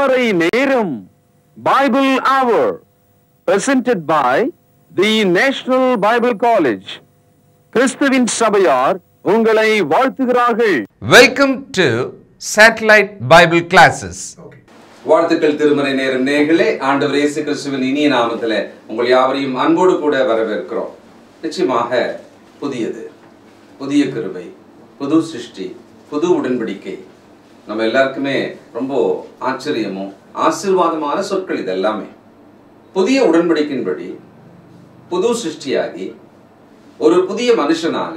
திருமறை நேரம் பைபிள் அவர் presented by the national Bible college கிறிஸ்துவின் சபையார் உங்களை வாழ்த்துகிறார்கள் welcome to satellite Bible classes வாழ்த்துக்கள் திருமறை நேரம் நேர்களே ஆண்டவர் இயேசு கிறிஸ்துவின் இனிய நாமத்தில் உங்கள் யாவரையும் அன்போடு கூட வரவேற்கிறோம் நிச்சயமாக புதியது புதிய கிருபை புது சிருஷ்டி புது உடன்படிக்கை நம்ம எல்லாருக்குமே ரொம்ப ஆச்சரியமும் ஆசீர்வாதமான சொற்கள் இது எல்லாமே புதிய உடன்படிக்கையின்படி புது சிருஷ்டியாகி ஒரு புதிய மனுஷனாக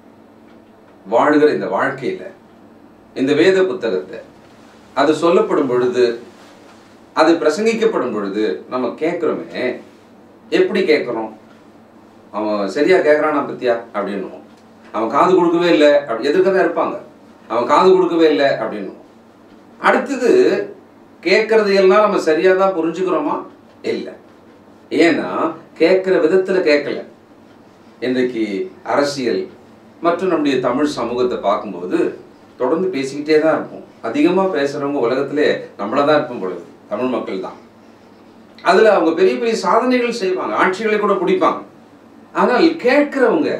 வாழுகிற இந்த வாழ்க்கையில இந்த வேத புத்தகத்தை அது சொல்லப்படும் பொழுது அது பிரசங்கிக்கப்படும் பொழுது நம்ம கேட்குறோமே எப்படி கேட்குறோம் அவன் சரியா கேட்குறானா பத்தியா அப்படின்னும் அவன் காது கொடுக்கவே இல்லை அப்படி எதிர்க்க தான் இருப்பாங்க அவன் காது கொடுக்கவே இல்லை அப்படின்னும் அடுத்தது கேட்கறது எல்லாம் நம்ம சரியா தான் புரிஞ்சுக்கிறோமா இல்லை ஏன்னா கேட்குற விதத்தில் கேட்கல இன்றைக்கு அரசியல் மற்றும் நம்முடைய தமிழ் சமூகத்தை பார்க்கும்போது தொடர்ந்து பேசிக்கிட்டே தான் இருப்போம் அதிகமாக பேசுகிறவங்க உலகத்திலே நம்மள தான் இருப்போம் பொழுது தமிழ் மக்கள் தான் அதில் அவங்க பெரிய பெரிய சாதனைகள் செய்வாங்க ஆட்சிகளை கூட பிடிப்பாங்க ஆனால் கேட்குறவங்க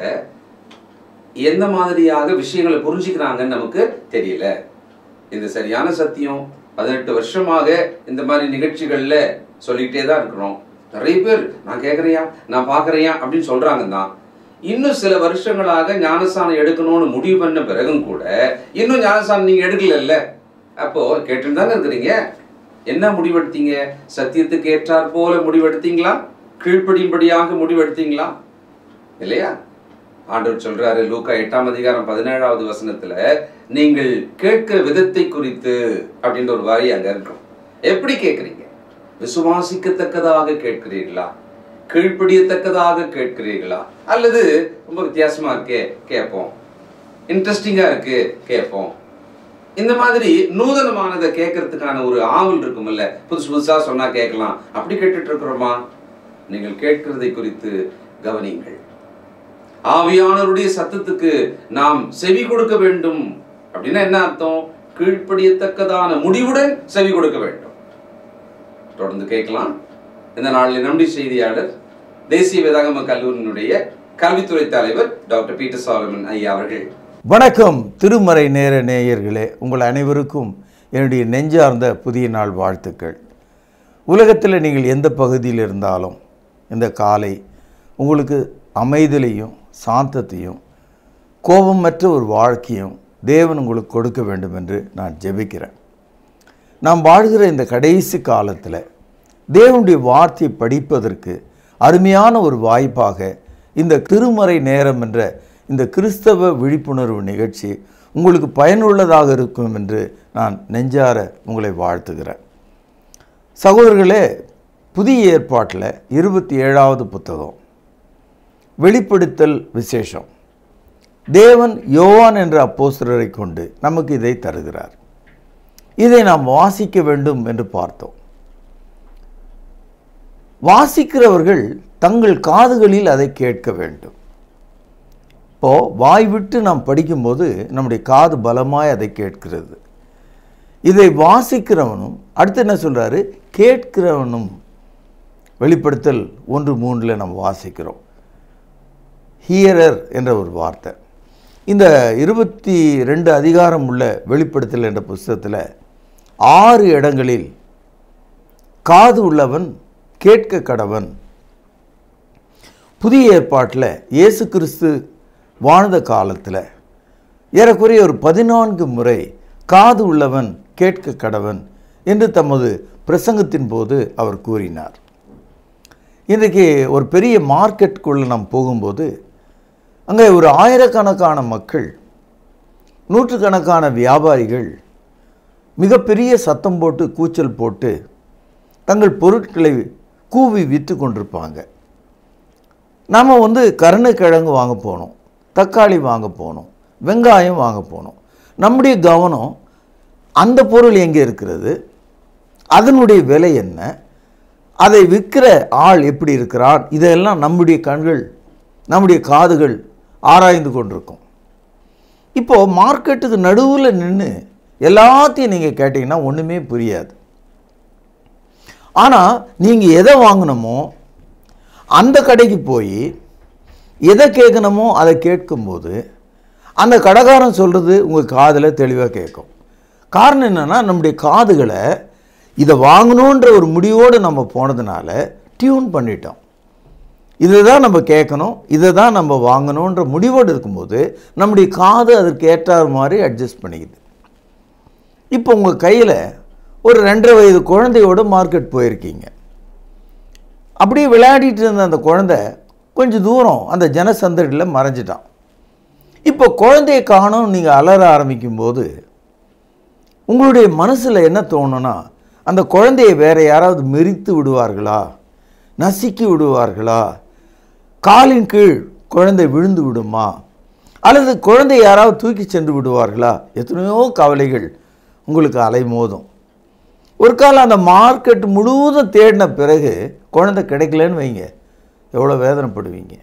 எந்த மாதிரியாக விஷயங்களை புரிஞ்சுக்கிறாங்கன்னு நமக்கு தெரியல இந்த சரியான சத்தியம் பதினெட்டு வருஷமாக இந்த மாதிரி நிகழ்ச்சிகளில் சொல்லிக்கிட்டே தான் இருக்கிறோம் நிறைய பேர் நான் கேட்குறையா நான் பார்க்குறையா அப்படின்னு சொல்கிறாங்க தான் இன்னும் சில வருஷங்களாக ஞானஸ்தானம் எடுக்கணும்னு முடிவு பண்ண பிறகும் கூட இன்னும் ஞானஸ்தானம் நீங்கள் எடுக்கலல்ல அப்போ கேட்டுட்டு தானே இருக்கிறீங்க என்ன முடிவெடுத்தீங்க சத்தியத்துக்கு ஏற்றாற் போல முடிவெடுத்தீங்களா கீழ்ப்படியும்படியாக முடிவெடுத்தீங்களா இல்லையா ஆண்டவர் சொல்றாரு லூக்கா எட்டாம் அதிகாரம் பதினேழாவது வசனத்துல நீங்கள் கேட்கிற விதத்தை குறித்து அப்படின்ற ஒரு வரி அங்க இருக்கும் எப்படி கேட்குறீங்க விசுவாசிக்கத்தக்கதாக கேட்கிறீர்களா கீழ்ப்படியத்தக்கதாக கேட்கிறீர்களா அல்லது ரொம்ப வித்தியாசமா இருக்கே கேட்போம் இன்ட்ரெஸ்டிங்கா இருக்கு கேட்போம் இந்த மாதிரி நூதனமானதை கேட்கறதுக்கான ஒரு ஆவல் இருக்கும்ல புதுசு புதுசா சொன்னா கேட்கலாம் அப்படி கேட்டுட்டு இருக்கிறோமா நீங்கள் கேட்கிறதை குறித்து கவனியுங்கள் ஆவியானவருடைய சத்தத்துக்கு நாம் செவி கொடுக்க வேண்டும் அப்படின்னா என்ன அர்த்தம் கீழ்ப்படியத்தக்கதான முடிவுடன் செவி கொடுக்க வேண்டும் தொடர்ந்து கேட்கலாம் இந்த நாளில் நம்முடைய செய்தியாளர் தேசிய வேதாகம கல்லூரியினுடைய கல்வித்துறை தலைவர் டாக்டர் பீட்டர் சாலமன் ஐயா அவர்கள் வணக்கம் திருமறை நேர நேயர்களே உங்கள் அனைவருக்கும் என்னுடைய நெஞ்சார்ந்த புதிய நாள் வாழ்த்துக்கள் உலகத்தில் நீங்கள் எந்த பகுதியில் இருந்தாலும் இந்த காலை உங்களுக்கு அமைதலையும் சாந்தத்தையும் கோபமற்ற ஒரு வாழ்க்கையும் தேவன் உங்களுக்கு கொடுக்க வேண்டும் என்று நான் ஜெபிக்கிறேன் நாம் வாழ்கிற இந்த கடைசி காலத்தில் தேவனுடைய வார்த்தையை படிப்பதற்கு அருமையான ஒரு வாய்ப்பாக இந்த திருமறை நேரம் என்ற இந்த கிறிஸ்தவ விழிப்புணர்வு நிகழ்ச்சி உங்களுக்கு பயனுள்ளதாக இருக்கும் என்று நான் நெஞ்சார உங்களை வாழ்த்துகிறேன் சகோதரர்களே புதிய ஏற்பாட்டில் இருபத்தி ஏழாவது புத்தகம் வெளிப்படுத்தல் விசேஷம் தேவன் யோவான் என்ற அப்போஸ்தலரை கொண்டு நமக்கு இதை தருகிறார் இதை நாம் வாசிக்க வேண்டும் என்று பார்த்தோம் வாசிக்கிறவர்கள் தங்கள் காதுகளில் அதை கேட்க வேண்டும் இப்போ வாய் விட்டு நாம் படிக்கும்போது நம்முடைய காது பலமாய் அதை கேட்கிறது இதை வாசிக்கிறவனும் அடுத்து என்ன சொல்றாரு கேட்கிறவனும் வெளிப்படுத்தல் ஒன்று மூன்றில் நம்ம வாசிக்கிறோம் ஹியரர் என்ற ஒரு வார்த்தை இந்த இருபத்தி ரெண்டு அதிகாரம் உள்ள வெளிப்படுத்தல் என்ற புஸ்தகத்தில் ஆறு இடங்களில் காது உள்ளவன் கேட்க கடவன் புதிய ஏற்பாட்டில் இயேசு கிறிஸ்து வாழ்ந்த காலத்தில் ஏறக்குறைய ஒரு பதினான்கு முறை காது உள்ளவன் கேட்க கடவன் என்று தமது பிரசங்கத்தின் போது அவர் கூறினார் இன்றைக்கு ஒரு பெரிய மார்க்கெட்டுக்குள்ளே நாம் போகும்போது அங்கே ஒரு ஆயிரக்கணக்கான மக்கள் நூற்றுக்கணக்கான வியாபாரிகள் மிகப்பெரிய சத்தம் போட்டு கூச்சல் போட்டு தங்கள் பொருட்களை கூவி விற்று கொண்டிருப்பாங்க நாம் வந்து கருணைக்கிழங்கு வாங்க போனோம் தக்காளி வாங்க போனோம் வெங்காயம் வாங்க போனோம் நம்முடைய கவனம் அந்த பொருள் எங்கே இருக்கிறது அதனுடைய விலை என்ன அதை விற்கிற ஆள் எப்படி இருக்கிறான் இதெல்லாம் நம்முடைய கண்கள் நம்முடைய காதுகள் ஆராய்ந்து கொண்டிருக்கும் இப்போது மார்க்கெட்டுக்கு நடுவில் நின்று எல்லாத்தையும் நீங்கள் கேட்டிங்கன்னா ஒன்றுமே புரியாது ஆனால் நீங்கள் எதை வாங்கணுமோ அந்த கடைக்கு போய் எதை கேட்கணுமோ அதை கேட்கும்போது அந்த கடைக்காரன் சொல்கிறது உங்கள் காதில் தெளிவாக கேட்கும் காரணம் என்னென்னா நம்முடைய காதுகளை இதை வாங்கணுன்ற ஒரு முடிவோடு நம்ம போனதுனால டியூன் பண்ணிட்டோம் இதை தான் நம்ம கேட்கணும் இதை தான் நம்ம வாங்கணுன்ற முடிவோடு இருக்கும்போது நம்முடைய காது அதற்கு ஏற்றார் மாதிரி அட்ஜஸ்ட் பண்ணிக்குது இப்போ உங்கள் கையில் ஒரு ரெண்டரை வயது குழந்தையோட மார்க்கெட் போயிருக்கீங்க அப்படியே விளையாடிட்டு இருந்த அந்த குழந்தை கொஞ்சம் தூரம் அந்த ஜனசந்தடியில் மறைஞ்சிட்டான் இப்போ குழந்தைய காணோம் நீங்கள் அலற ஆரம்பிக்கும்போது உங்களுடைய மனசில் என்ன தோணும்னா அந்த குழந்தையை வேற யாராவது மெரித்து விடுவார்களா நசுக்கி விடுவார்களா காலின் கீழ் குழந்தை விழுந்து விடுமா அல்லது குழந்தை யாராவது தூக்கி சென்று விடுவார்களா எத்தனையோ கவலைகள் உங்களுக்கு அலைமோதும் ஒரு காலம் அந்த மார்க்கெட் முழுவதும் தேடின பிறகு குழந்தை கிடைக்கலன்னு வைங்க எவ்வளோ வேதனைப்படுவீங்க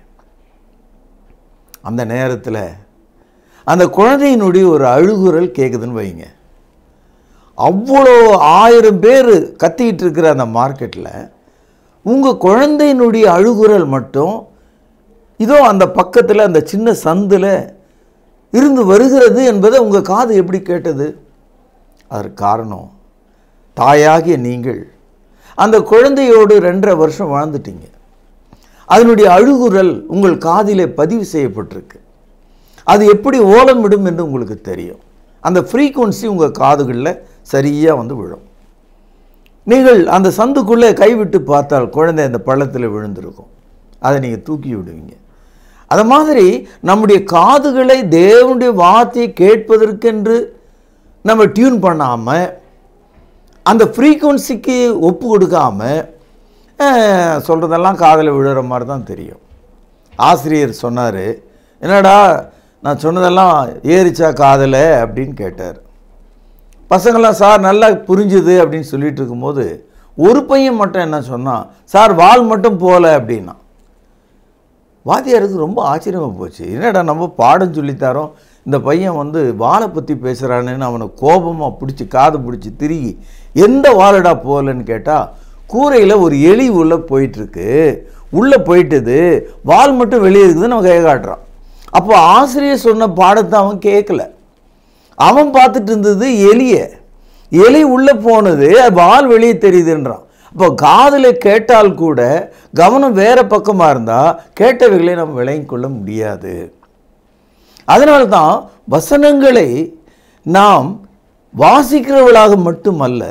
அந்த நேரத்தில் அந்த குழந்தையினுடைய ஒரு அழுகுரல் கேட்குதுன்னு வைங்க அவ்வளோ ஆயிரம் பேர் கத்திக்கிட்டு இருக்கிற அந்த மார்க்கெட்டில் உங்கள் குழந்தையினுடைய அழுகுரல் மட்டும் இதோ அந்த பக்கத்தில் அந்த சின்ன சந்தில் இருந்து வருகிறது என்பதை உங்கள் காது எப்படி கேட்டது அதற்கு காரணம் தாயாகிய நீங்கள் அந்த குழந்தையோடு ரெண்டரை வருஷம் வாழ்ந்துட்டீங்க அதனுடைய அழுகுரல் உங்கள் காதிலே பதிவு செய்யப்பட்டிருக்கு அது எப்படி ஓலமிடும் என்று உங்களுக்கு தெரியும் அந்த ஃப்ரீக்குவன்சி உங்கள் காதுகளில் சரியாக வந்து விழும் நீங்கள் அந்த சந்துக்குள்ளே கைவிட்டு பார்த்தால் குழந்தை அந்த பள்ளத்தில் விழுந்திருக்கும் அதை நீங்கள் தூக்கி விடுவீங்க அது மாதிரி நம்முடைய காதுகளை தேவனுடைய வார்த்தையை கேட்பதற்கென்று நம்ம டியூன் பண்ணாமல் அந்த ஃப்ரீக்குவன்சிக்கு ஒப்பு கொடுக்காம சொல்கிறதெல்லாம் காதில் விழுற மாதிரி தான் தெரியும் ஆசிரியர் சொன்னார் என்னடா நான் சொன்னதெல்லாம் ஏறிச்சா காதில் அப்படின்னு கேட்டார் பசங்களாம் சார் நல்லா புரிஞ்சுது அப்படின்னு சொல்லிட்டு இருக்கும்போது ஒரு பையன் மட்டும் என்ன சொன்னான் சார் வால் மட்டும் போகல அப்படின்னா வாத்தியாருக்கு ரொம்ப ஆச்சரியமாக போச்சு என்னடா நம்ம பாடம் சொல்லித்தரோம் இந்த பையன் வந்து வாழை பற்றி பேசுகிறானுன்னு அவனை கோபமாக பிடிச்சி காது பிடிச்சி திருகி எந்த வாழடா போகலன்னு கேட்டால் கூரையில் ஒரு எலி உள்ளே போயிட்டுருக்கு உள்ளே போயிட்டுது வால் மட்டும் வெளியே இருக்குதுன்னு அவன் கை காட்டுறான் அப்போ ஆசிரியர் சொன்ன பாடத்தை அவன் கேட்கல அவன் பார்த்துட்டு இருந்தது எலிய எலி உள்ளே போனது வால் வெளியே தெரியுதுன்றான் அப்போ காதில் கேட்டால் கூட கவனம் வேற பக்கமாக இருந்தால் கேட்டவைகளை நம்ம விளங்கிக் கொள்ள முடியாது அதனால்தான் வசனங்களை நாம் வாசிக்கிறவர்களாக மட்டுமல்ல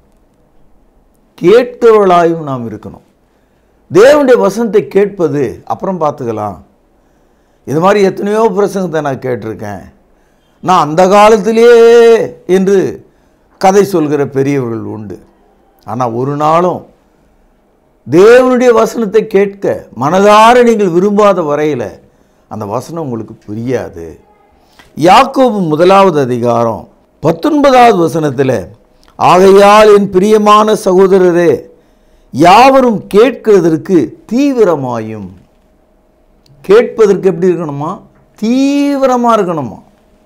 கேட்கிறவர்களாயும் நாம் இருக்கணும் தேவனுடைய வசனத்தை கேட்பது அப்புறம் பார்த்துக்கலாம் இது மாதிரி எத்தனையோ பிரசங்கத்தை நான் கேட்டிருக்கேன் நான் அந்த காலத்திலேயே என்று கதை சொல்கிற பெரியவர்கள் உண்டு ஆனால் ஒரு நாளும் தேவனுடைய வசனத்தை கேட்க மனதார நீங்கள் விரும்பாத வரையில் அந்த வசனம் உங்களுக்கு புரியாது யாக்கோபு முதலாவது அதிகாரம் பத்தொன்பதாவது வசனத்தில் ஆகையால் என் பிரியமான சகோதரரே யாவரும் கேட்கிறதற்கு தீவிரமாயும் கேட்பதற்கு எப்படி இருக்கணுமா தீவிரமாக இருக்கணுமா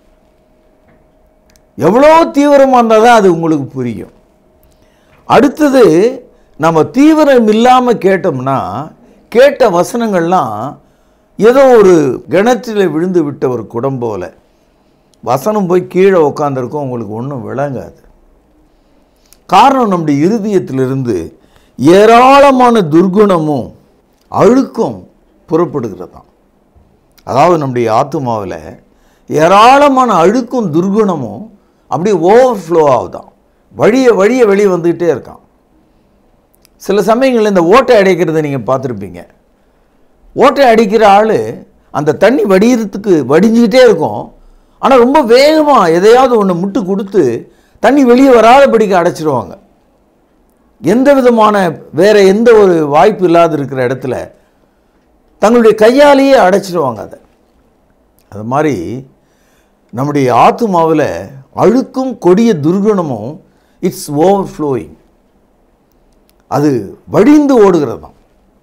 எவ்வளோ தீவிரமாக இருந்தால் தான் அது உங்களுக்கு புரியும் அடுத்தது நம்ம தீவிரம் இல்லாமல் கேட்டோம்னா கேட்ட வசனங்கள்லாம் ஏதோ ஒரு கிணற்றில் விழுந்து விட்ட ஒரு குடம் போல வசனம் போய் கீழே உட்காந்துருக்கோம் உங்களுக்கு ஒன்றும் விளங்காது காரணம் நம்முடைய இருதயத்திலிருந்து ஏராளமான துர்குணமும் அழுக்கும் புறப்படுகிறதாம் அதாவது நம்முடைய ஆத்மாவில் ஏராளமான அழுக்கும் துர்குணமும் அப்படியே ஓவர்ஃப்ளோ ஆகுதான் வழிய வழிய வெளியே வந்துக்கிட்டே இருக்கான் சில சமயங்களில் இந்த ஓட்டை அடைக்கிறத நீங்கள் பார்த்துருப்பீங்க ஓட்டை அடிக்கிற ஆள் அந்த தண்ணி வடிகிறதுக்கு வடிஞ்சிக்கிட்டே இருக்கும் ஆனால் ரொம்ப வேகமாக எதையாவது ஒன்று முட்டு கொடுத்து தண்ணி வெளியே வராதபடிக்கு அடைச்சிருவாங்க எந்த விதமான வேற எந்த ஒரு வாய்ப்பு இல்லாத இருக்கிற இடத்துல தங்களுடைய கையாலேயே அடைச்சிடுவாங்க அதை அது மாதிரி நம்முடைய ஆத்மாவில் அழுக்கும் கொடிய துர்குணமும் இட்ஸ் ஓவர் ஃப்ளோயிங் அது வடிந்து ஓடுகிறதாம்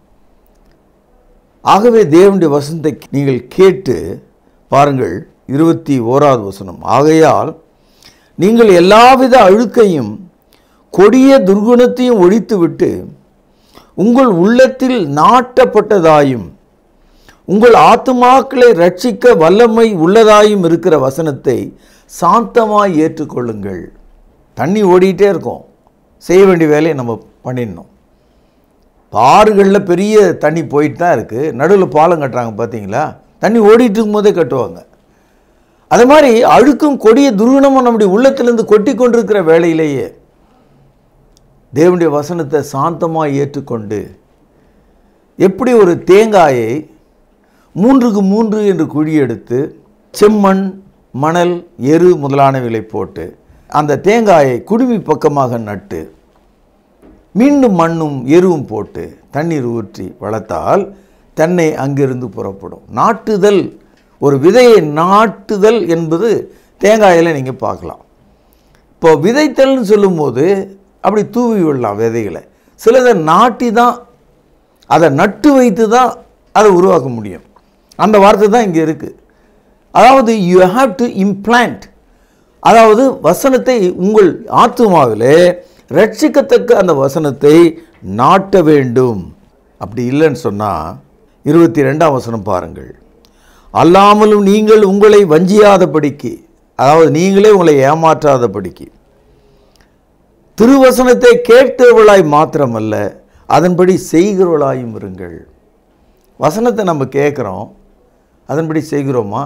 ஆகவே தேவனுடைய வசனத்தை நீங்கள் கேட்டு பாருங்கள் இருபத்தி ஓராவது வசனம் ஆகையால் நீங்கள் எல்லாவித அழுக்கையும் கொடிய துர்குணத்தையும் ஒழித்துவிட்டு உங்கள் உள்ளத்தில் நாட்டப்பட்டதாயும் உங்கள் ஆத்துமாக்களை ரட்சிக்க வல்லமை உள்ளதாயும் இருக்கிற வசனத்தை சாந்தமாய் ஏற்றுக்கொள்ளுங்கள் தண்ணி ஓடிட்டே இருக்கும் செய்ய வேண்டிய வேலையை நம்ம பண்ணிடணும் ஆறுகளில் பெரிய தண்ணி போயிட்டு தான் இருக்குது நடுவில் பாலம் கட்டுறாங்க பார்த்தீங்களா தண்ணி ஓடிட்டு இருக்கும்போதே கட்டுவாங்க அது மாதிரி அழுக்கும் கொடிய துர்குணமும் நம்முடைய உள்ளத்திலிருந்து கொட்டி கொண்டிருக்கிற வேளையிலேயே தேவனுடைய வசனத்தை சாந்தமாக ஏற்றுக்கொண்டு எப்படி ஒரு தேங்காயை மூன்றுக்கு மூன்று என்று குழி எடுத்து செம்மண் மணல் எரு முதலானவைகளை போட்டு அந்த தேங்காயை குடுமி பக்கமாக நட்டு மீண்டும் மண்ணும் எருவும் போட்டு தண்ணீர் ஊற்றி வளர்த்தால் தென்னை அங்கிருந்து புறப்படும் நாட்டுதல் ஒரு விதையை நாட்டுதல் என்பது தேங்காயில் நீங்கள் பார்க்கலாம் இப்போ விதைத்தல்னு சொல்லும்போது அப்படி தூவி விடலாம் விதைகளை சிலதை நாட்டி தான் அதை நட்டு வைத்து தான் அதை உருவாக்க முடியும் அந்த வார்த்தை தான் இங்கே இருக்குது அதாவது யூ ஹாவ் டு இம்ப்ளான்ட் அதாவது வசனத்தை உங்கள் ஆத்துமாவிலே ரட்சிக்கத்தக்க அந்த வசனத்தை நாட்ட வேண்டும் அப்படி இல்லைன்னு சொன்னால் இருபத்தி ரெண்டாம் வசனம் பாருங்கள் அல்லாமலும் நீங்கள் உங்களை வஞ்சியாதபடிக்கு அதாவது நீங்களே உங்களை ஏமாற்றாதபடிக்கு திருவசனத்தை கேட்கிறவளாய் மாத்திரமல்ல அதன்படி செய்கிறவளாயும் இருங்கள் வசனத்தை நம்ம கேட்குறோம் அதன்படி செய்கிறோமா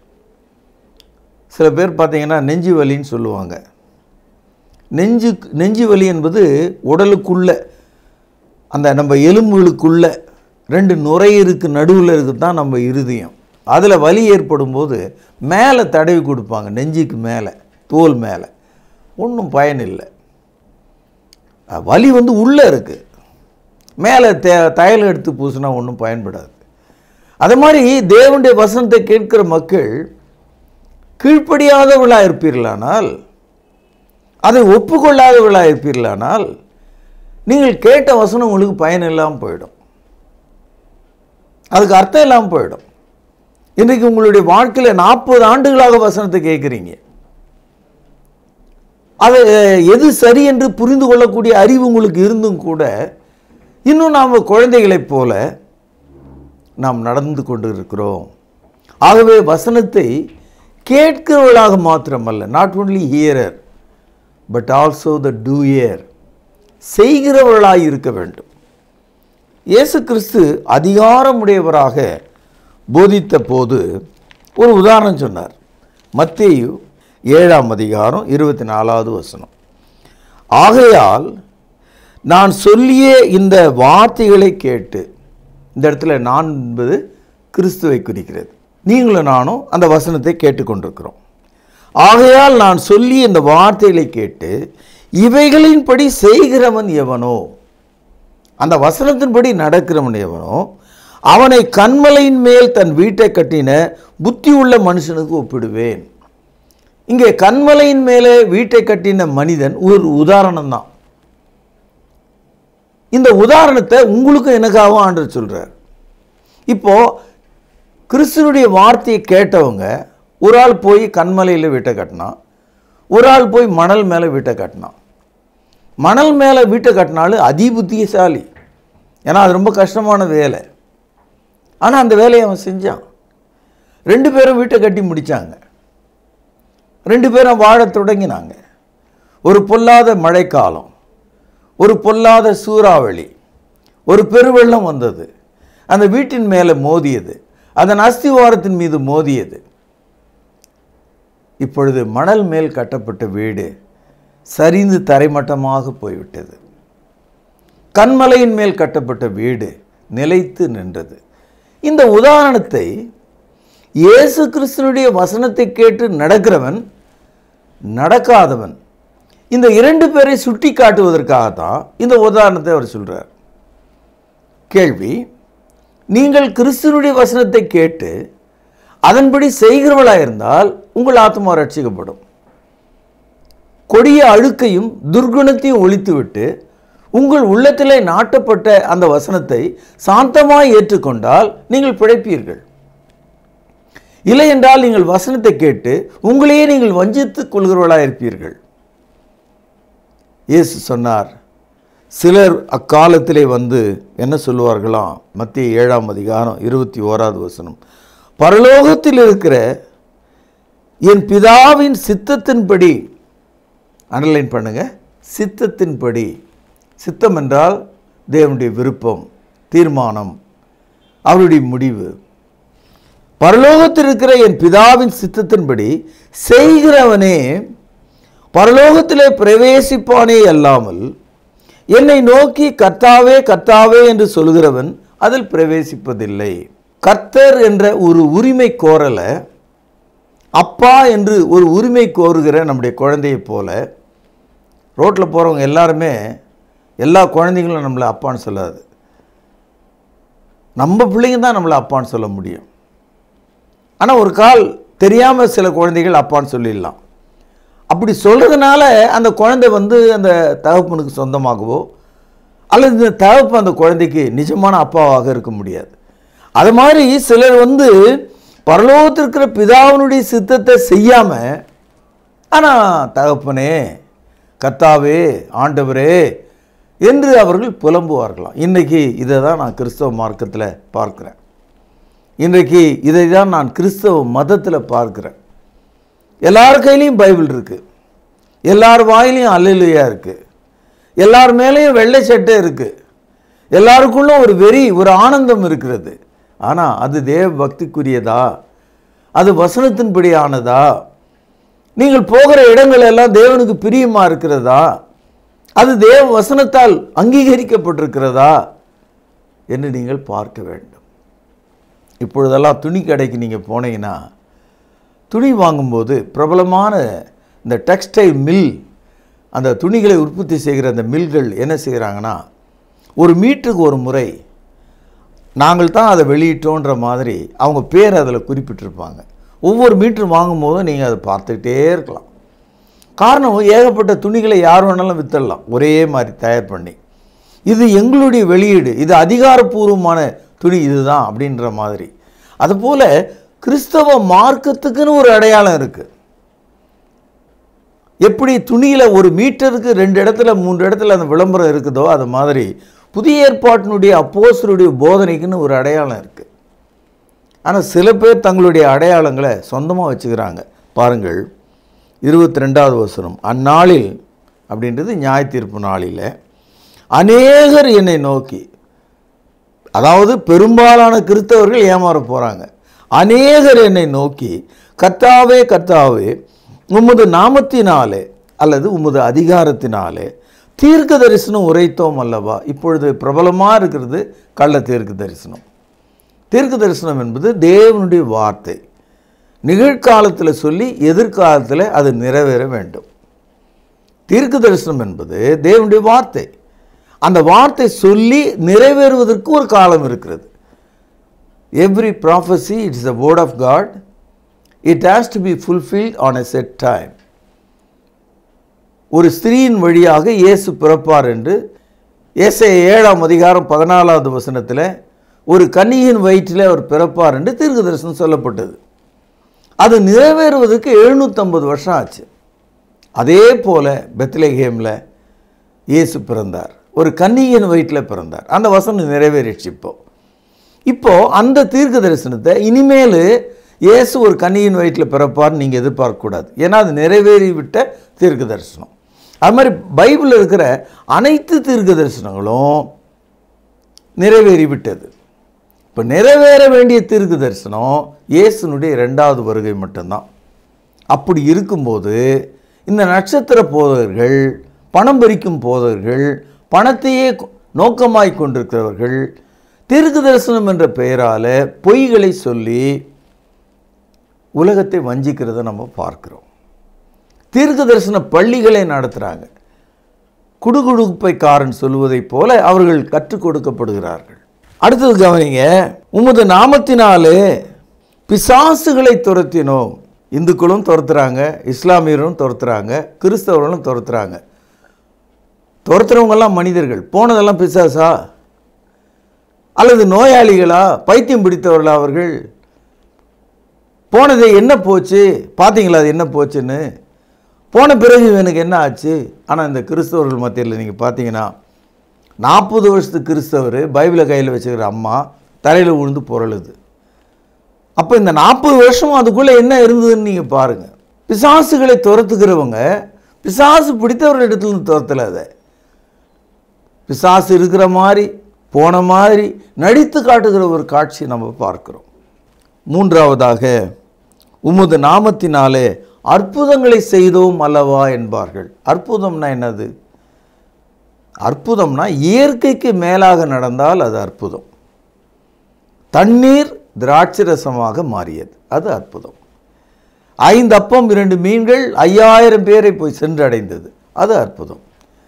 சில பேர் பார்த்தீங்கன்னா நெஞ்சு வலின்னு சொல்லுவாங்க நெஞ்சு நெஞ்சு வலி என்பது உடலுக்குள்ள அந்த நம்ம எலும்புகளுக்குள்ள ரெண்டு நுரையீருக்கு நடுவில் இருக்குது தான் நம்ம இருதயம் அதில் வலி ஏற்படும் போது மேலே தடவி கொடுப்பாங்க நெஞ்சுக்கு மேலே தோல் மேலே ஒன்றும் பயன் இல்லை அஹ் வலி வந்து உள்ளே இருக்குது மேலே தே தையல் எடுத்து பூசினா ஒன்றும் பயன்படாது அது மாதிரி தேவனுடைய வசனத்தை கேட்கிற மக்கள் கீழ்ப்படியாதவர்களாக இருப்பீர்களானால் அதை ஒப்புக்கொள்ளாதவர்களாக இருப்பீர்களானால் நீங்கள் கேட்ட வசனம் உங்களுக்கு பயன் இல்லாமல் போயிடும் அதுக்கு அர்த்தம் இல்லாமல் போயிடும் இன்றைக்கு உங்களுடைய வாழ்க்கையில் நாற்பது ஆண்டுகளாக வசனத்தை கேட்குறீங்க அது எது சரி என்று புரிந்து கொள்ளக்கூடிய அறிவு உங்களுக்கு இருந்தும் கூட இன்னும் நாம் குழந்தைகளைப் போல நாம் நடந்து கொண்டு இருக்கிறோம் ஆகவே வசனத்தை கேட்கிறவர்களாக மாத்திரமல்ல not only hearer but also the doer செய்கிறவர்களாய் இருக்க வேண்டும் இயேசு கிறிஸ்து அதிகாரமுடையவராக போதித்த போது ஒரு உதாரணம் சொன்னார் மத்தேயு ஏழாம் அதிகாரம் இருபத்தி நாலாவது வசனம் ஆகையால் நான் சொல்லிய இந்த வார்த்தைகளை கேட்டு இந்த இடத்துல நான் என்பது கிறிஸ்துவை குறிக்கிறது நீங்களும் நானும் அந்த வசனத்தை கேட்டுக்கொண்டிருக்கிறோம் ஆகையால் நான் சொல்லி இந்த வார்த்தைகளை கேட்டு இவைகளின்படி செய்கிறவன் எவனோ அந்த வசனத்தின்படி நடக்கிறவன் எவனோ அவனை கண்மலையின் மேல் தன் வீட்டை கட்டின புத்தி உள்ள மனுஷனுக்கு ஒப்பிடுவேன் இங்கே கண்மலையின் மேலே வீட்டை கட்டின மனிதன் ஒரு உதாரணம் தான் இந்த உதாரணத்தை உங்களுக்கும் எனக்காகவும் ஆண்டர் சொல்றார் இப்போ கிறிஸ்துனுடைய வார்த்தையை கேட்டவங்க ஒரு ஆள் போய் கண்மலையில் வீட்டை கட்டினான் ஒரு ஆள் போய் மணல் மேலே வீட்டை கட்டினான் மணல் மேலே வீட்டை கட்டினாலும் அதிபுத்தியசாலி ஏன்னா அது ரொம்ப கஷ்டமான வேலை ஆனால் அந்த வேலையை அவன் செஞ்சான் ரெண்டு பேரும் வீட்டை கட்டி முடித்தாங்க ரெண்டு பேரும் வாழத் தொடங்கினாங்க ஒரு பொல்லாத மழைக்காலம் ஒரு பொல்லாத சூறாவளி ஒரு பெருவெள்ளம் வந்தது அந்த வீட்டின் மேலே மோதியது அதன் அஸ்திவாரத்தின் மீது மோதியது இப்பொழுது மணல் மேல் கட்டப்பட்ட வீடு சரிந்து தரைமட்டமாக போய்விட்டது கண்மலையின் மேல் கட்டப்பட்ட வீடு நிலைத்து நின்றது இந்த உதாரணத்தை இயேசு கிறிஸ்துனுடைய வசனத்தை கேட்டு நடக்கிறவன் நடக்காதவன் இந்த இரண்டு பேரை சுட்டி காட்டுவதற்காகத்தான் இந்த உதாரணத்தை அவர் சொல்றார் கேள்வி நீங்கள் கிறிஸ்துனுடைய வசனத்தை கேட்டு அதன்படி செய்கிறவளாக இருந்தால் உங்கள் ஆத்மா ரட்சிக்கப்படும் கொடிய அழுக்கையும் துர்குணத்தையும் ஒழித்துவிட்டு உங்கள் உள்ளத்திலே நாட்டப்பட்ட அந்த வசனத்தை சாந்தமாய் ஏற்றுக்கொண்டால் நீங்கள் பிழைப்பீர்கள் இல்லை என்றால் நீங்கள் வசனத்தை கேட்டு உங்களையே நீங்கள் வஞ்சித்துக் கொள்கிறவர்களாக இருப்பீர்கள் இயேசு சொன்னார் சிலர் அக்காலத்திலே வந்து என்ன சொல்லுவார்களாம் மத்திய ஏழாம் அதிகாரம் இருபத்தி ஓராவது வசனம் பரலோகத்தில் இருக்கிற என் பிதாவின் சித்தத்தின்படி அண்டர்லைன் பண்ணுங்க சித்தத்தின்படி சித்தம் என்றால் தேவனுடைய விருப்பம் தீர்மானம் அவருடைய முடிவு பரலோகத்தில் இருக்கிற என் பிதாவின் சித்தத்தின்படி செய்கிறவனே பரலோகத்திலே பிரவேசிப்பானே அல்லாமல் என்னை நோக்கி கர்த்தாவே கர்த்தாவே என்று சொல்கிறவன் அதில் பிரவேசிப்பதில்லை கர்த்தர் என்ற ஒரு உரிமை கோரலை அப்பா என்று ஒரு உரிமை கோருகிற நம்முடைய குழந்தையைப் போல ரோட்டில் போகிறவங்க எல்லாருமே எல்லா குழந்தைங்களும் நம்மளை அப்பான்னு சொல்லாது நம்ம பிள்ளைங்க தான் நம்மளை அப்பான்னு சொல்ல முடியும் ஆனால் ஒரு கால் தெரியாமல் சில குழந்தைகள் அப்பான்னு சொல்லிடலாம் அப்படி சொல்கிறதுனால அந்த குழந்தை வந்து அந்த தகப்பனுக்கு சொந்தமாகவோ அல்லது இந்த தகப்பு அந்த குழந்தைக்கு நிஜமான அப்பாவாக இருக்க முடியாது அது மாதிரி சிலர் வந்து பரலோகத்தில் இருக்கிற பிதாவினுடைய சித்தத்தை செய்யாமல் ஆனால் தகப்பனே கர்த்தாவே ஆண்டவரே என்று அவர்கள் புலம்புவார்களாம் இன்றைக்கி இதை தான் நான் கிறிஸ்தவ மார்க்கத்தில் பார்க்குறேன் இன்றைக்கு இதை தான் நான் கிறிஸ்தவ மதத்தில் பார்க்குறேன் எல்லார் கையிலையும் பைபிள் இருக்குது எல்லார் வாயிலையும் அல்லையா இருக்குது எல்லார் மேலேயும் வெள்ளை சட்டை இருக்குது எல்லாருக்குள்ளும் ஒரு வெறி ஒரு ஆனந்தம் இருக்கிறது ஆனால் அது தேவ பக்திக்குரியதா அது வசனத்தின்படி ஆனதா நீங்கள் போகிற இடங்கள் எல்லாம் தேவனுக்கு பிரியமா இருக்கிறதா அது தேவ வசனத்தால் அங்கீகரிக்கப்பட்டிருக்கிறதா என்று நீங்கள் பார்க்க வேண்டும் இப்பொழுதெல்லாம் துணி கடைக்கு நீங்கள் போனீங்கன்னா துணி வாங்கும்போது பிரபலமான இந்த டெக்ஸ்டைல் மில் அந்த துணிகளை உற்பத்தி செய்கிற அந்த மில்கள் என்ன செய்கிறாங்கன்னா ஒரு மீட்டருக்கு ஒரு முறை நாங்கள் தான் அதை வெளியிட்டோன்ற மாதிரி அவங்க பேர் அதில் குறிப்பிட்டிருப்பாங்க ஒவ்வொரு மீட்டர் வாங்கும்போதும் நீங்கள் அதை பார்த்துக்கிட்டே இருக்கலாம் காரணம் ஏகப்பட்ட துணிகளை யார் வேணாலும் வித்தரலாம் ஒரே மாதிரி தயார் பண்ணி இது எங்களுடைய வெளியீடு இது அதிகாரப்பூர்வமான துணி இதுதான் அப்படின்ற மாதிரி அதுபோல் கிறிஸ்தவ மார்க்கத்துக்குன்னு ஒரு அடையாளம் இருக்குது எப்படி துணியில் ஒரு மீட்டருக்கு ரெண்டு இடத்துல மூன்று இடத்துல அந்த விளம்பரம் இருக்குதோ அது மாதிரி புதிய ஏற்பாட்டினுடைய அப்போசருடைய போதனைக்குன்னு ஒரு அடையாளம் இருக்குது ஆனால் சில பேர் தங்களுடைய அடையாளங்களை சொந்தமாக வச்சுக்கிறாங்க பாருங்கள் இருபத்தி ரெண்டாவது வசனம் அந்நாளில் அப்படின்றது நியாய தீர்ப்பு நாளில் அநேகர் என்னை நோக்கி அதாவது பெரும்பாலான கிறிஸ்தவர்கள் ஏமாற போகிறாங்க அநேகர் என்னை நோக்கி கர்த்தாவே கர்த்தாவே உமது நாமத்தினாலே அல்லது உமது அதிகாரத்தினாலே தீர்க்க தரிசனம் உரைத்தோம் அல்லவா இப்பொழுது பிரபலமாக இருக்கிறது கள்ள தீர்க்க தரிசனம் தீர்க்க தரிசனம் என்பது தேவனுடைய வார்த்தை நிகழ்காலத்தில் சொல்லி எதிர்காலத்தில் அது நிறைவேற வேண்டும் தீர்க்க தரிசனம் என்பது தேவனுடைய வார்த்தை அந்த வார்த்தை சொல்லி நிறைவேறுவதற்கு ஒரு காலம் இருக்கிறது every prophecy it's the word of God it has to be fulfilled on a set time ஒரு ஸ்திரீயின் வழியாக இயேசு பிறப்பார் என்று ஏசை ஏழாம் அதிகாரம் பதினாலாவது வசனத்தில் ஒரு கன்னியின் வயிற்றில் அவர் பிறப்பார் என்று தீர்க்க தரிசனம் சொல்லப்பட்டது அது நிறைவேறுவதற்கு எழுநூற்றம்பது வருஷம் ஆச்சு அதே போல் பெத்லேஹேமில் இயேசு பிறந்தார் ஒரு கன்னியின் வயிற்றில் பிறந்தார் அந்த வசனம் நிறைவேறிடுச்சு இப்போ இப்போ அந்த தீர்க்க தரிசனத்தை இனிமேல் இயேசு ஒரு கன்னியின் வயிற்றில் பிறப்பார்னு நீங்கள் எதிர்பார்க்கக்கூடாது ஏன்னா அது நிறைவேறிவிட்ட தீர்க்க தரிசனம் அது மாதிரி பைபிளில் இருக்கிற அனைத்து தீர்க்க தரிசனங்களும் நிறைவேறிவிட்டது இப்போ நிறைவேற வேண்டிய தீர்க்க தரிசனம் இயேசுனுடைய ரெண்டாவது வருகை மட்டும்தான் அப்படி இருக்கும்போது இந்த நட்சத்திர போதகர்கள் பணம் பறிக்கும் போதகர்கள் பணத்தையே கொ- நோக்கமாய் கொண்டிருக்கிறவர்கள் தீர்க்க தரிசனம் என்ற பெயரால் பொய்களை சொல்லி உலகத்தை வஞ்சிக்கிறதை நம்ம பார்க்கிறோம் தீர்க்க தரிசன பள்ளிகளை நடத்துகிறாங்க குடுகுடுப்பைக்காரன் சொல்லுவதைப் போல அவர்கள் கற்றுக் கொடுக்கப்படுகிறார்கள் அடுத்தது கவனிங்க உமது நாமத்தினாலே பிசாசுகளை துரத்தினோம் இந்துக்களும் துரத்துறாங்க இஸ்லாமியரும் துரத்துறாங்க கிறிஸ்தவர்களும் துரத்துறாங்க துரத்துறவங்கெல்லாம் மனிதர்கள் போனதெல்லாம் பிசாசா அல்லது நோயாளிகளா பைத்தியம் பிடித்தவர்களா அவர்கள் போனது என்ன போச்சு பார்த்தீங்களா அது என்ன போச்சுன்னு போன பிறகு இவனுக்கு என்ன ஆச்சு ஆனால் இந்த கிறிஸ்தவர்கள் மத்தியில் நீங்கள் பார்த்தீங்கன்னா நாற்பது வருஷத்து கிறிஸ்தவர் பைபிளை கையில் வச்சுக்கிற அம்மா தலையில் விழுந்து புரளுது அப்போ இந்த நாற்பது வருஷம் அதுக்குள்ளே என்ன இருந்ததுன்னு நீங்கள் பாருங்கள் பிசாசுகளை துரத்துக்கிறவங்க பிசாசு பிடித்தவர்களிடத்துலேருந்து துரத்தலை அதை பிசாசு இருக்கிற மாதிரி போன மாதிரி நடித்து காட்டுகிற ஒரு காட்சி நம்ம பார்க்கிறோம் மூன்றாவதாக உமது நாமத்தினாலே அற்புதங்களை செய்தோம் அல்லவா என்பார்கள் அற்புதம்னா என்னது அற்புதம்னா இயற்கைக்கு மேலாக நடந்தால் அது அற்புதம் தண்ணீர் திராட்சரசமாக மாறியது அது அற்புதம் ஐந்து அப்பம் இரண்டு மீன்கள் ஐயாயிரம் பேரை போய் சென்றடைந்தது அது அற்புதம்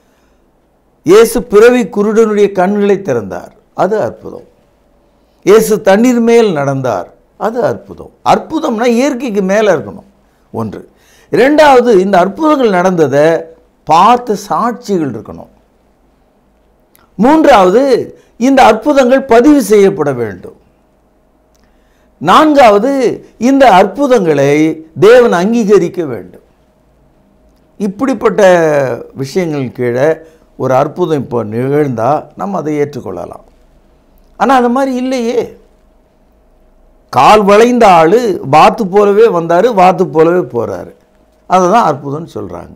இயேசு பிறவி குருடனுடைய கண்களை திறந்தார் அது அற்புதம் இயேசு தண்ணீர் மேல் நடந்தார் அது அற்புதம் அற்புதம்னா இயற்கைக்கு மேலே இருக்கணும் ஒன்று இரண்டாவது இந்த அற்புதங்கள் நடந்ததை பார்த்த சாட்சிகள் இருக்கணும் மூன்றாவது இந்த அற்புதங்கள் பதிவு செய்யப்பட வேண்டும் நான்காவது இந்த அற்புதங்களை தேவன் அங்கீகரிக்க வேண்டும் இப்படிப்பட்ட விஷயங்கள் கீழே ஒரு அற்புதம் இப்போ நிகழ்ந்தால் நம்ம அதை ஏற்றுக்கொள்ளலாம் ஆனால் அது மாதிரி இல்லையே கால் வளைந்த ஆள் வாத்து போலவே வந்தார் வாத்து போலவே போகிறாரு அதை தான் அற்புதம்னு சொல்கிறாங்க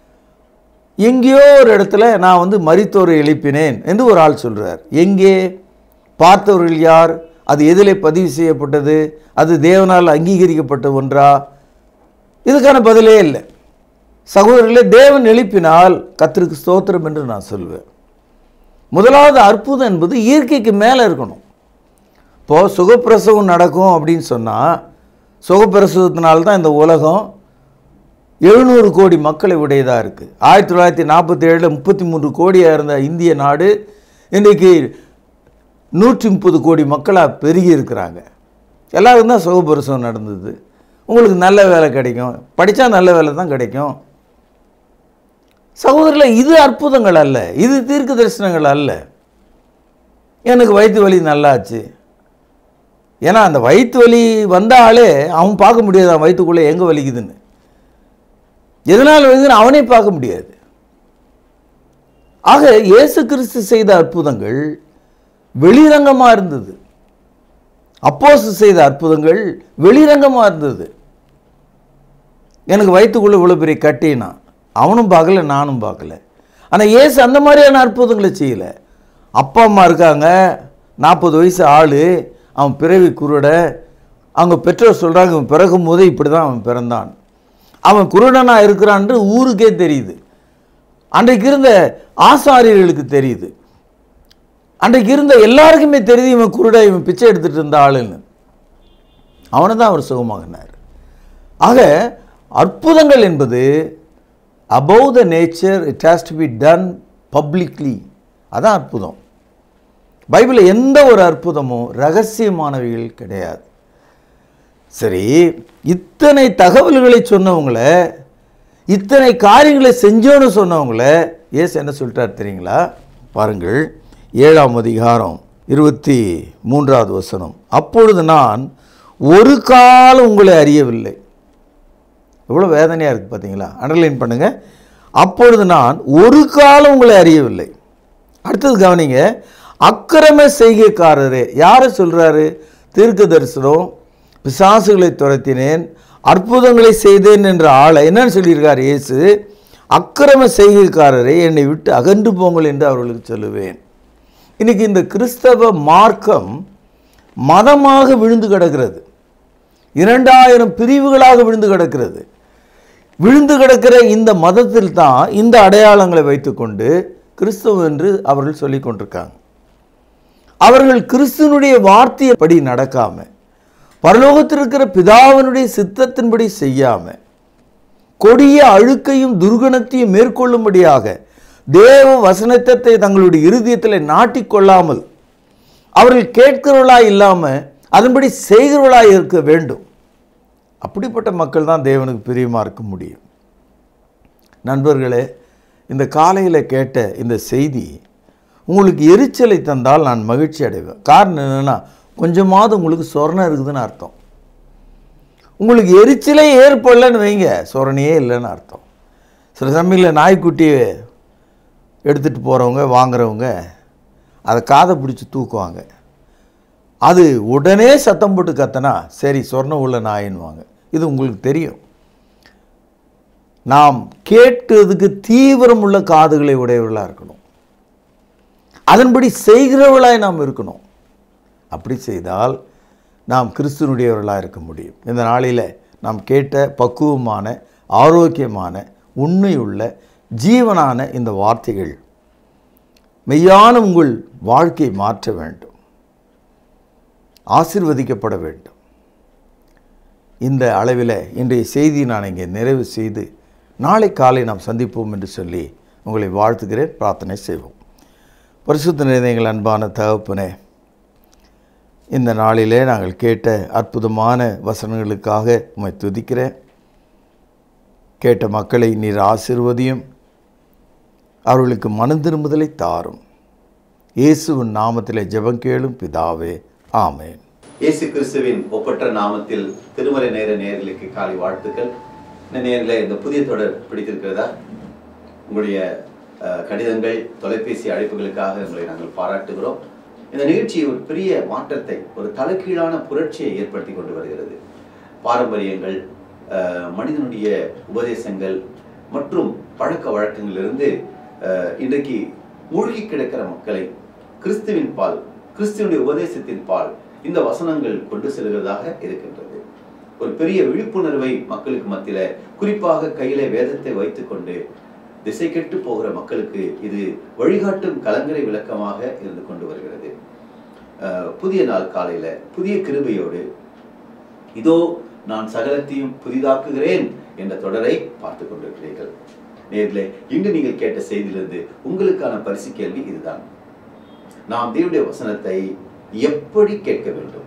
எங்கேயோ ஒரு இடத்துல நான் வந்து மரித்தோரை எழுப்பினேன் என்று ஒரு ஆள் சொல்கிறார் எங்கே பார்த்தவர்கள் யார் அது எதிலே பதிவு செய்யப்பட்டது அது தேவனால் அங்கீகரிக்கப்பட்ட ஒன்றா இதுக்கான பதிலே இல்லை சகோதரர்களே தேவன் எழுப்பினால் கத்திற்கு ஸ்தோத்திரம் என்று நான் சொல்வேன் முதலாவது அற்புதம் என்பது இயற்கைக்கு மேலே இருக்கணும் இப்போது சுகப்பிரசவம் நடக்கும் அப்படின்னு சொன்னால் சுகப்பிரசவத்தினால்தான் இந்த உலகம் எழுநூறு கோடி மக்களை உடையதாக இருக்குது ஆயிரத்தி தொள்ளாயிரத்தி நாற்பத்தி ஏழில் முப்பத்தி மூன்று கோடியாக இருந்த இந்திய நாடு இன்றைக்கு நூற்றி முப்பது கோடி மக்களாக பெருகி இருக்கிறாங்க எல்லாருக்கும் தான் சுகப்பிரசவம் நடந்தது உங்களுக்கு நல்ல வேலை கிடைக்கும் படித்தா நல்ல வேலை தான் கிடைக்கும் சகோதரர்களே இது அற்புதங்கள் அல்ல இது தீர்க்க தரிசனங்கள் அல்ல எனக்கு வயிற்று வலி நல்லாச்சு ஏன்னா அந்த வயிற்று வலி வந்தாலே அவன் பார்க்க முடியாது அவன் வயிற்றுக்குள்ளே எங்கே வலிக்குதுன்னு எதனால் வலிக்குதுன்னு அவனே பார்க்க முடியாது ஆக இயேசு கிறிஸ்து செய்த அற்புதங்கள் வெளிரங்கமாக இருந்தது அப்போஸ் செய்த அற்புதங்கள் வெளிரங்கமாக இருந்தது எனக்கு வயிற்றுக்குள்ளே இவ்வளோ பெரிய கட்டினா அவனும் பார்க்கல நானும் பார்க்கல ஆனால் இயேசு அந்த மாதிரியான அற்புதங்களை செய்யலை அப்பா அம்மா இருக்காங்க நாற்பது வயசு ஆள் அவன் பிறவி குருட அவங்க பெற்றோர் சொல்கிறாங்க இவன் பிறக்கும் போதே இப்படி தான் அவன் பிறந்தான் அவன் குருடனாக இருக்கிறான்னு ஊருக்கே தெரியுது அன்றைக்கு இருந்த ஆசாரியர்களுக்கு தெரியுது அன்றைக்கு இருந்த எல்லாருக்குமே தெரியுது இவன் குருடா இவன் பிச்சை எடுத்துகிட்டு இருந்த ஆளுன்னு அவனை தான் அவர் சுகமாகினார் ஆக அற்புதங்கள் என்பது above the nature it has to be done publicly அதான் அற்புதம் பைபிளில் எந்த ஒரு அற்புதமும் ரகசியமானவைகள் கிடையாது சரி இத்தனை தகவல்களை சொன்னவங்கள இத்தனை காரியங்களை செஞ்சோன்னு சொன்னவங்கள ஏசு என்ன சொல்லிட்டார் தெரியுங்களா பாருங்கள் ஏழாம் அதிகாரம் இருபத்தி மூன்றாவது வசனம் அப்பொழுது நான் ஒரு காலம் உங்களை அறியவில்லை எவ்வளோ வேதனையாக இருக்குது பார்த்தீங்களா அண்டர்லைன் பண்ணுங்கள் அப்பொழுது நான் ஒரு காலம் உங்களை அறியவில்லை அடுத்தது கவனிங்க அக்கிரம செய்கைக்காரரே யாரை சொல்கிறாரு தீர்க்க தரிசனம் பிசாசுகளை துரத்தினேன் அற்புதங்களை செய்தேன் என்ற ஆளை என்னன்னு சொல்லியிருக்கார் இயேசு அக்கிரம செய்கைக்காரரே என்னை விட்டு அகன்று போங்கள் என்று அவர்களுக்கு சொல்லுவேன் இன்னைக்கு இந்த கிறிஸ்தவ மார்க்கம் மதமாக விழுந்து கிடக்கிறது இரண்டாயிரம் பிரிவுகளாக விழுந்து கிடக்கிறது விழுந்து கிடக்கிற இந்த மதத்தில் தான் இந்த அடையாளங்களை வைத்துக்கொண்டு கிறிஸ்தவம் என்று அவர்கள் சொல்லிக் கொண்டிருக்காங்க அவர்கள் கிறிஸ்துவனுடைய வார்த்தையப்படி நடக்காம பரலோகத்தில் இருக்கிற பிதாவினுடைய சித்தத்தின்படி செய்யாம கொடிய அழுக்கையும் துர்குணத்தையும் மேற்கொள்ளும்படியாக தேவ வசனத்தை தங்களுடைய இருதயத்தில் நாட்டிக்கொள்ளாமல் அவர்கள் கேட்கிறவர்களாய் இல்லாமல் அதன்படி செய்கிறவர்களாய் இருக்க வேண்டும் அப்படிப்பட்ட மக்கள் தான் தேவனுக்கு பிரியமாக இருக்க முடியும் நண்பர்களே இந்த காலையில் கேட்ட இந்த செய்தி உங்களுக்கு எரிச்சலை தந்தால் நான் மகிழ்ச்சி அடைவேன் காரணம் என்னென்னா கொஞ்சமாவது உங்களுக்கு சொரணம் இருக்குதுன்னு அர்த்தம் உங்களுக்கு எரிச்சலே ஏற்படலைன்னு வைங்க சொரணையே இல்லைன்னு அர்த்தம் சில சமயங்களில் நாய்க்குட்டியை எடுத்துகிட்டு போகிறவங்க வாங்குறவங்க அதை காதை பிடிச்சி தூக்குவாங்க அது உடனே சத்தம் போட்டு கத்தனா சரி சொர்ணம் உள்ள நாயின்வாங்க இது உங்களுக்கு தெரியும் நாம் கேட்கிறதுக்கு தீவிரம் உள்ள காதுகளை உடையவர்களாக இருக்கணும் அதன்படி செய்கிறவர்களாய் நாம் இருக்கணும் அப்படி செய்தால் நாம் கிறிஸ்துவனுடையவர்களாக இருக்க முடியும் இந்த நாளில் நாம் கேட்ட பக்குவமான ஆரோக்கியமான உண்மையுள்ள ஜீவனான இந்த வார்த்தைகள் மெய்யான உங்கள் வாழ்க்கை மாற்ற வேண்டும் ஆசிர்வதிக்கப்பட வேண்டும் இந்த அளவில் இன்றைய செய்தி நான் இங்கே நிறைவு செய்து நாளை காலை நாம் சந்திப்போம் என்று சொல்லி உங்களை வாழ்த்துகிறேன் பிரார்த்தனை செய்வோம் பரிசுத்த நிறைந்தங்கள் அன்பான தகப்பனே இந்த நாளிலே நாங்கள் கேட்ட அற்புதமான வசனங்களுக்காக உம்மை துதிக்கிறேன் கேட்ட மக்களை நீர் ஆசிர்வதியும் அவர்களுக்கு மனம் திரும்புதலை தாரும் இயேசுவின் நாமத்திலே ஜெபம் கேளும் பிதாவே ஆமென் இயேசு கிறிஸ்துவின் ஒப்பற்ற நாமத்தில் திருமறை நேர நேர்களுக்கு காலை வாழ்த்துக்கள் இந்த நேரில் இந்த புதிய தொடர் பிடித்திருக்கிறதா உங்களுடைய அஹ், கடிதங்கள் தொலைபேசி அழைப்புகளுக்காக உங்களை நாங்கள் பாராட்டுகிறோம் இந்த நிகழ்ச்சி ஒரு பெரிய மாற்றத்தை ஒரு தலைகீழான புரட்சியை ஏற்படுத்தி கொண்டு வருகிறது பாரம்பரியங்கள் அஹ், மனிதனுடைய உபதேசங்கள் மற்றும் பழக்க வழக்கங்களிலிருந்து அஹ், இன்றைக்கு மூழ்கி கிடக்கிற மக்களை கிறிஸ்துவின் பால் கிறிஸ்துவனுடைய உபதேசத்தின் பால் இந்த வசனங்கள் கொண்டு செல்கிறதாக இருக்கின்றது ஒரு பெரிய விழிப்புணர்வை மக்களுக்கு மத்தியில குறிப்பாக கையில வேதத்தை வைத்துக்கொண்டு திசை கெட்டு போகிற மக்களுக்கு இது வழிகாட்டும் கலங்கரை விளக்கமாக இருந்து கொண்டு வருகிறது அஹ், புதிய நாள் காலையில புதிய கிருபையோடு இதோ நான் சகலத்தையும் புதிதாக்குகிறேன் என்ற தொடரை பார்த்து கொண்டிருக்கிறீர்கள் நேர்களே இன்று நீங்கள் கேட்ட செய்தியிலிருந்து உங்களுக்கான பரிசு கேள்வி இதுதான் நாம் தேவனுடைய வசனத்தை எப்படி கேட்க வேண்டும்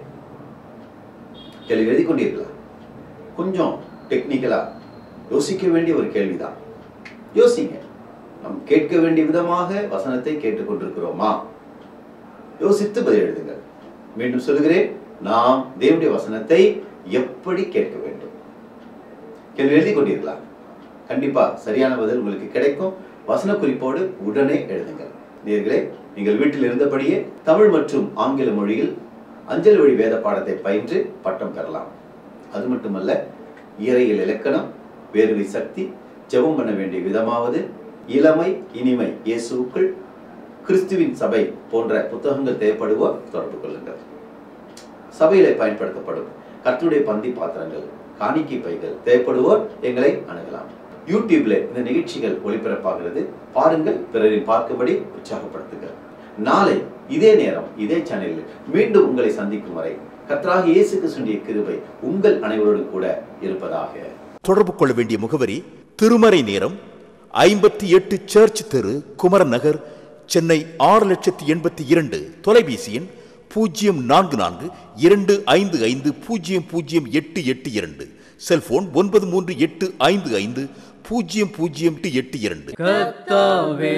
கேள்வி எழுதி கொண்டீர்களா கொஞ்சம் டெக்னிக்கலா யோசிக்க வேண்டிய ஒரு கேள்விதான் யோசிங்க நாம் கேட்க வேண்டிய விதமாக வசனத்தை கேட்டுக்கொண்டிருக்கிறோமா யோசித்து பதில் எழுதுங்கள் மீண்டும் சொல்கிறேன் நாம் தேவனுடைய வசனத்தை எப்படி கேட்க வேண்டும் கேள்வி எழுதி கொண்டீர்களா கண்டிப்பா சரியான பதில் உங்களுக்கு கிடைக்கும் வசன குறிப்போடு உடனே எழுதுங்கள் நேர்களே நீங்கள் வீட்டில் இருந்தபடியே தமிழ் மற்றும் ஆங்கில மொழியில் அஞ்சல் வழி வேத பாடத்தை பயின்று பட்டம் பெறலாம் அது மட்டுமல்ல இயறையில் இலக்கணம் வேர்வை சக்தி ஜெபம் பண்ண வேண்டிய விதமாவது இளமை இனிமை இயேசுக்குள் கிறிஸ்துவின் சபை போன்ற புத்தகங்கள் தேவைப்படுவோர் தொடர்பு கொள்ளுங்கள் சபையிலே பயன்படுத்தப்படும் கர்த்தருடைய பந்தி பாத்திரங்கள் காணிக்கை பைகள் தேவைப்படுவோர் எங்களை அணுகலாம் யூடியூப்ல இந்த நிகழ்ச்சிகள் ஒளிபரப்பாகிறது பாருங்கள் பிறரின் பார்க்கும்படி உற்சாகப்படுத்துங்கள் நாளை இதே நேரம் இதே சேனலில் மீண்டும் உங்களை சந்திக்கும் வரை கர்த்தராக இயேசு கிறிஸ்துவின் கிருபை உங்கள் அனைவரோடும் கூட இருப்பதாக தொடர்பு கொள்ள வேண்டிய முகவரி திருமறை நேரம் ஐம்பத்தி எட்டு சர்ச் தெரு குமரன் நகர் சென்னை ஆறு லட்சத்தி எண்பத்தி இரண்டு தொலைபேசி எண் பூஜ்ஜியம் நான்கு நான்கு இரண்டு ஐந்து ஐந்து பூஜ்ஜியம் பூஜ்ஜியம் எட்டு எட்டு இரண்டு செல்போன் ஒன்பது மூன்று எட்டு ஐந்து ஐந்து பூஜ்ஜியம் பூஜ்ஜியம் எட்டு எட்டு இரண்டு கர்த்தாவே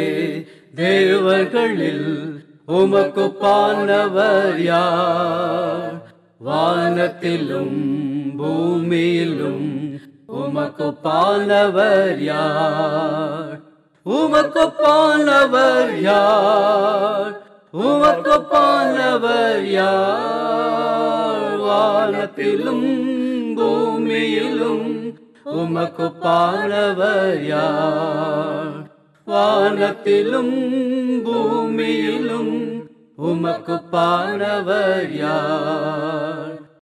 தேவர்களில் உமக்கு பானவர் யார் வானத்திலும் பூமியிலும் உமக்கு பானவர் யார் உமக்கு பானவர் யார் உமக்கு பானவர் யார் வானத்திலும் பூமியிலும் உமக்கு பானவர் யார் வானத்திலும் பூமியிலும் உமக்கு பானவர் யார்